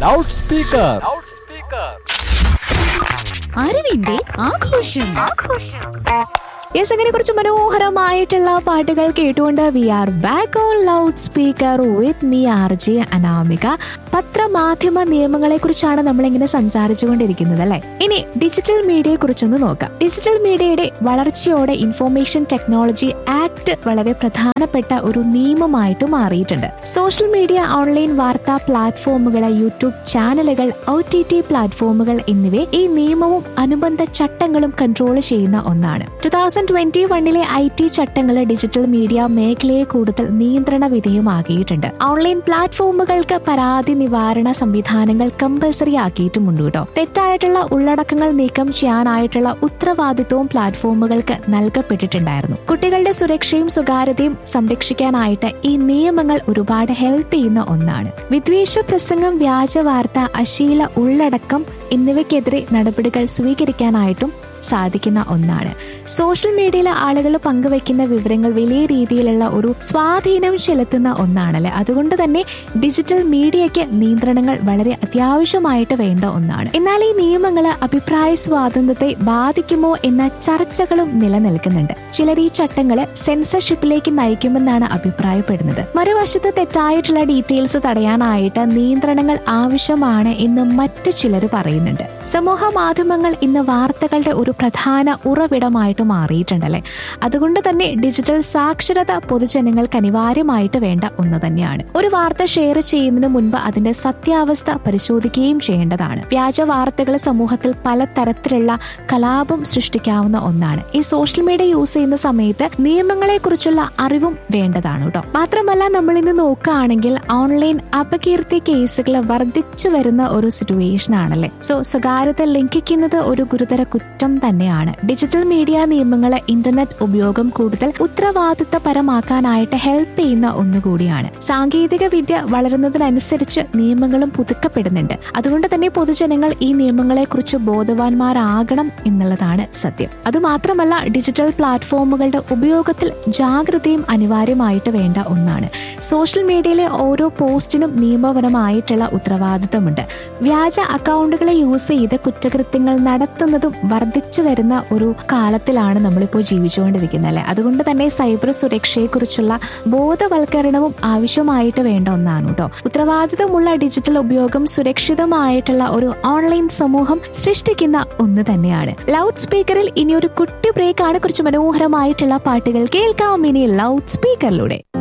loud speaker അറിവിന്റെ ആഘോഷം yes അങ്ങനെ കുറച്ച് മനോഹരമായിട്ടുള്ള പാട്ടുകൾ കേട്ടുകൊണ്ട് we are back on loud speaker with me R J Anamika പത്രമാധ്യമ നിയമങ്ങളെ കുറിച്ചാണ് നമ്മളിങ്ങനെ സംസാരിച്ചുകൊണ്ടിരിക്കുന്നത് അല്ലെ ഇനി ഡിജിറ്റൽ മീഡിയയെ കുറിച്ചൊന്ന് നോക്കാം ഡിജിറ്റൽ മീഡിയയുടെ വളർച്ചയോടെ ഇൻഫോർമേഷൻ ടെക്നോളജി ആക്ട് വളരെ പ്രധാനപ്പെട്ട ഒരു നിയമമായിട്ട് മാറിയിട്ടുണ്ട് സോഷ്യൽ മീഡിയ ഓൺലൈൻ വാർത്താ പ്ലാറ്റ്ഫോമുകൾ യൂട്യൂബ് ചാനലുകൾ ഒ ടി ടി പ്ലാറ്റ്ഫോമുകൾ എന്നിവയെ ഈ നിയമവും അനുബന്ധ ചട്ടങ്ങളും കൺട്രോൾ ചെയ്യുന്ന ഒന്നാണ് ടു തൗസൻഡ് ട്വന്റി വണ്ണിലെ ഐ ടി ചട്ടങ്ങൾ ഡിജിറ്റൽ മീഡിയ മേഖലയെ കൂടുതൽ നിയന്ത്രണ വിധേയമാക്കിയിട്ടുണ്ട് ഓൺലൈൻ പ്ലാറ്റ്ഫോമുകൾക്ക് പരാതി നിവാരണ സംവിധാനങ്ങൾ കമ്പൽസറി ആക്കിയിട്ടുമുണ്ട് കേട്ടോ തെറ്റായിട്ടുള്ള ഉള്ളടക്കങ്ങൾ നീക്കം ചെയ്യാനായിട്ടുള്ള ഉത്തരവാദിത്വവും പ്ലാറ്റ്ഫോമുകൾക്ക് നൽകപ്പെട്ടിട്ടുണ്ടായിരുന്നു കുട്ടികളുടെ സുരക്ഷയും സ്വകാര്യതയും സംരക്ഷിക്കാനായിട്ട് ഈ നിയമങ്ങൾ ഒരുപാട് ഹെൽപ്പ് ചെയ്യുന്ന ഒന്നാണ് വിദ്വേഷ പ്രസംഗം വ്യാജ വാർത്ത അശീല ഉള്ളടക്കം എന്നിവയ്ക്കെതിരെ നടപടികൾ സ്വീകരിക്കാനായിട്ടും സാധിക്കുന്ന ഒന്നാണ് സോഷ്യൽ മീഡിയയിൽ ആളുകൾ പങ്കുവെക്കുന്ന വിവരങ്ങൾ വലിയ രീതിയിലുള്ള ഒരു സ്വാധീനം ചെലുത്തുന്ന ഒന്നാണല്ലേ അതുകൊണ്ട് തന്നെ ഡിജിറ്റൽ മീഡിയയ്ക്ക് നിയന്ത്രണങ്ങൾ വളരെ അത്യാവശ്യമായിട്ട് വേണ്ട ഒന്നാണ് എന്നാൽ ഈ നിയമങ്ങൾ അഭിപ്രായ സ്വാതന്ത്ര്യത്തെ ബാധിക്കുമോ എന്ന ചർച്ചകളും നിലനിൽക്കുന്നുണ്ട് ചിലർ ഈ ചട്ടങ്ങൾ സെൻസർഷിപ്പിലേക്ക് നയിക്കുമെന്നാണ് അഭിപ്രായപ്പെടുന്നത് മറുവശത്ത് തെറ്റായിട്ടുള്ള ഡീറ്റെയിൽസ് തടയാനായിട്ട് നിയന്ത്രണങ്ങൾ ആവശ്യമാണ് എന്ന് മറ്റു ചിലർ പറയുന്നുണ്ട് സമൂഹ മാധ്യമങ്ങൾ ഇന്ന് വാർത്തകളുടെ ഒരു പ്രധാന ഉറവിടമായിട്ട് മാറിയിട്ടുണ്ടല്ലേ അതുകൊണ്ട് തന്നെ ഡിജിറ്റൽ സാക്ഷരത പൊതുജനങ്ങൾക്ക് അനിവാര്യമായിട്ട് വേണ്ട ഒന്ന് തന്നെയാണ് ഒരു വാർത്ത ഷെയർ ചെയ്യുന്നതിന് മുൻപ് അതിന്റെ സത്യാവസ്ഥ പരിശോധിക്കുകയും ചെയ്യേണ്ടതാണ് വ്യാജ വാർത്തകൾ സമൂഹത്തിൽ പലതരത്തിലുള്ള കലാപം സൃഷ്ടിക്കാവുന്ന ഒന്നാണ് ഈ സോഷ്യൽ മീഡിയ യൂസ് ചെയ്യുന്ന സമയത്ത് നിയമങ്ങളെ കുറിച്ചുള്ള അറിവും വേണ്ടതാണ് കേട്ടോ മാത്രമല്ല നമ്മൾ ഇന്ന് നോക്കുകയാണെങ്കിൽ ഓൺലൈൻ അപകീർത്തി കേസുകൾ വർദ്ധിച്ചു വരുന്ന ഒരു സിറ്റുവേഷൻ ആണല്ലേ സോ സ്വകാര്യത ലംഘിക്കുന്നത് ഒരു ഗുരുതര കുറ്റം തന്നെയാണ് ഡിജിറ്റൽ മീഡിയ നിയമങ്ങൾ ഇന്റർനെറ്റ് ഉപയോഗം കൂടുതൽ ഉത്തരവാദിത്തപരമാക്കാനായിട്ട് ഹെൽപ്പ് ചെയ്യുന്ന ഒന്നുകൂടിയാണ് സാങ്കേതിക വിദ്യ വളരുന്നതിനനുസരിച്ച് നിയമങ്ങളും പുതുക്കപ്പെടുന്നുണ്ട് അതുകൊണ്ട് തന്നെ പൊതുജനങ്ങൾ ഈ നിയമങ്ങളെ കുറിച്ച് ബോധവാന്മാരാകണം എന്നുള്ളതാണ് സത്യം അതുമാത്രമല്ല ഡിജിറ്റൽ പ്ലാറ്റ്ഫോമുകളുടെ ഉപയോഗത്തിൽ ജാഗ്രതയും അനിവാര്യമായിട്ട് വേണ്ട ഒന്നാണ് സോഷ്യൽ മീഡിയയിലെ ഓരോ പോസ്റ്റിനും നിയമപരമായിട്ടുള്ള ഉത്തരവാദിത്തമുണ്ട് വ്യാജ അക്കൗണ്ടുകളെ യൂസ് ചെയ്ത് കുറ്റകൃത്യങ്ങൾ നടത്തുന്നതും വർദ്ധിച്ചു വരുന്ന ഒരു കാലത്തിലാണ് നമ്മളിപ്പോൾ ജീവിച്ചുകൊണ്ടിരിക്കുന്നത് അല്ലെ അതുകൊണ്ട് തന്നെ സൈബർ സുരക്ഷയെക്കുറിച്ചുള്ള ബോധവൽക്കരണവും ആവശ്യമായിട്ട് വേണ്ട ഒന്നാണ് കേട്ടോ ഉത്തരവാദിത്തമുള്ള ഡിജിറ്റൽ ഉപയോഗം സുരക്ഷിതമായിട്ടുള്ള ഒരു ഓൺലൈൻ സമൂഹം സൃഷ്ടിക്കുന്ന ഒന്ന് തന്നെയാണ് ലൗഡ് സ്പീക്കറിൽ ഇനി ഒരു കുട്ടി ബ്രേക്കാണ് കുറച്ച് മനോഹരമായിട്ടുള്ള പാട്ടുകൾ കേൾക്കാം ഇനി ലൗഡ് സ്പീക്കറിലൂടെ